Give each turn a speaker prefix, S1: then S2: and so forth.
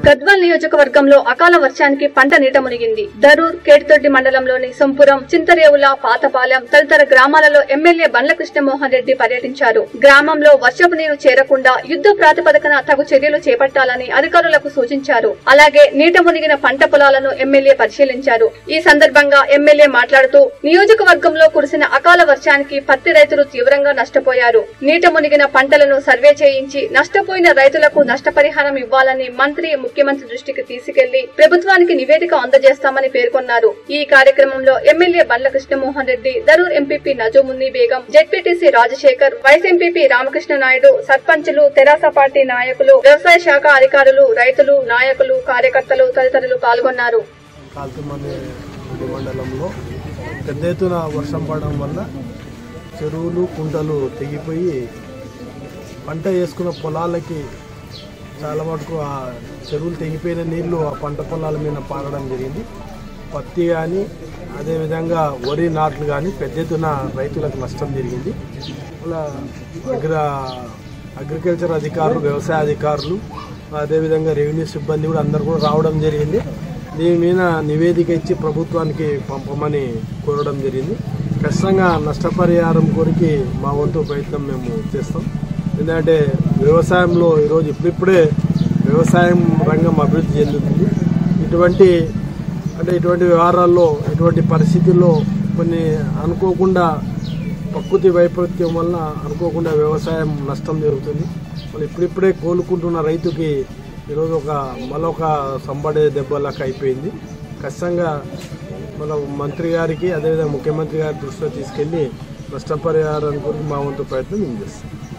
S1: గద్వాల్ నియోజకవర్గంలో అకాల వర్షానికి పంట నీట మునిగింది దరూర్ కేటితొడ్డి మండలంలోని సొంపురం చింతరేవుల పాతపాలెం తదితర గ్రామాలలో ఎమ్మెల్యే బండ్ల కృష్ణమోహన్ రెడ్డి పర్యటించారు గ్రామంలో వర్షపు నీరు చేరకుండా యుద్ధ ప్రాతిపదికన తగు చర్యలు చేపట్టాలని అధికారులకు సూచించారు అలాగే నీట మునిగిన పంట పొలాలను ఎమ్మెల్యే పరిశీలించారు ఈ సందర్భంగా ఎమ్మెల్యే మాట్లాడుతూ నియోజకవర్గంలో కురిసిన అకాల వర్షానికి పత్తి రైతులు తీవ్రంగా నష్టపోయారు నీట మునిగిన పంటలను సర్వే చేయించి నష్టపోయిన రైతులకు నష్టపరిహారం ఇవ్వాలని మంత్రి ముఖ్యమంత్రి దృష్టికి తీసుకెళ్లి ప్రభుత్వానికి నివేదిక అందజేస్తామని పేర్కొన్నారు ఈ కార్యక్రమంలో MLA Bandla Krishnamohan Reddy Darur MPP Najamunni Begum ZPTC Rajasekhar vice MPP Ramakrishna Naidu సర్పంచులు తెరాస పార్టీ నాయకులు వ్యవసాయ శాఖ అధికారులు రైతులు నాయకులు కార్యకర్తలు తదితరులు పాల్గొన్నారు
S2: కాల్తుమనే మండలంలో పెద్ద ఎత్తున వర్షం పడడం వల్ల చెరువులు కుంటలు తెగిపోయి పంట వేసుకున్న పొలాలకి చాలా మటుకు ఆ చెరువులు తెగిపోయిన నీళ్లు ఆ పంట పొలాల మీద పారడం జరిగింది పత్తి కానీ అదేవిధంగా వరి నాట్లు కానీ పెద్ద ఎత్తున రైతులకు నష్టం జరిగింది అలా అగ్ర అగ్రికల్చర్ అధికారులు వ్యవసాయ అధికారులు అదేవిధంగా రెవెన్యూ సిబ్బంది కూడా అందరు కూడా రావడం జరిగింది దీని మీద నివేదిక ఇచ్చి ప్రభుత్వానికి పంపమని కోరడం జరిగింది ఖచ్చితంగా నష్టపరిహారం కోరికి మా వంతు ప్రయత్నం మేము చేస్తాం ఎందుకంటే వ్యవసాయంలో ఈరోజు ఇప్పుడిప్పుడే వ్యవసాయం రంగం అభివృద్ధి చెందుతుంది ఇటువంటి అంటే ఇటువంటి వ్యవహారాల్లో ఇటువంటి పరిస్థితుల్లో కొన్ని అనుకోకుండా ప్రకృతి వైపరీత్యం వలన అనుకోకుండా వ్యవసాయం నష్టం జరుగుతుంది మళ్ళీ ఇప్పుడిప్పుడే కోలుకుంటున్న రైతుకి ఈరోజు ఒక మరొక సంబడే దెబ్బలాగా అయిపోయింది ఖచ్చితంగా మన మంత్రి గారికి అదేవిధంగా ముఖ్యమంత్రి గారి దృష్టిలో తీసుకెళ్లి నష్టపరిహారం గురించి మా వంతు ప్రయత్నం మేము చేస్తాం